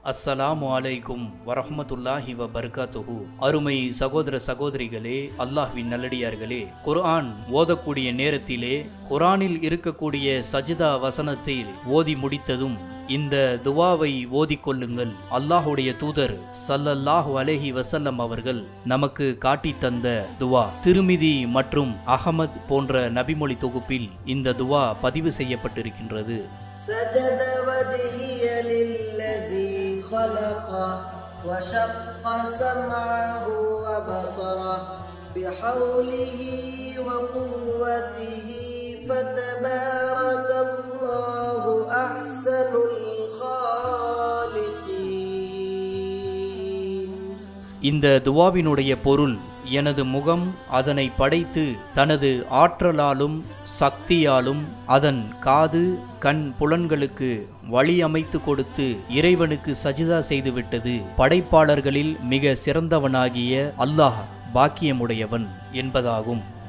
அஸ்ஸலாமு அலைக்கும் வரஹ்மத்துல்லாஹி வ பர்காத்துஹு அருமை சகோதர சகோதரிகளே அல்லாஹ்வின் நல்லடியார்களே குர்ஆன் ஓதக்கூடிய நேரத்திலே குர்ஆனில் இருக்கக்கூடிய சஜிதா வசனத்தை ஓதி முடித்ததும் இந்த துவாவை ஓதிக்கொள்ளுங்கள் அல்லாஹுடைய தூதர் சல்லல்லாஹு அலைஹி வசல்லம் அவர்கள் நமக்கு காட்டித் தந்த துவா திருமிதி மற்றும் அகமத் போன்ற நபிமொழி தொகுப்பில் இந்த துவா பதிவு செய்யப்பட்டிருக்கின்றது سجد وجهي للذي خلق وشق سمعه وبصره بحوله وقوته فتبارك الله أحسن الخالقين இந்த துவாவினுடைய பொருள் எனது முகம் அதனை படைத்து தனது ஆற்றலாலும் சக்தியாலும் அதன் காது கண் புலன்களுக்கு வழி அமைத்து கொடுத்து இறைவனுக்கு சஜிதா செய்துவிட்டது படைப்பாளர்களில் மிக சிறந்தவனாகிய அல்லாஹ் பாக்கியமுடையவன் என்பதாகும்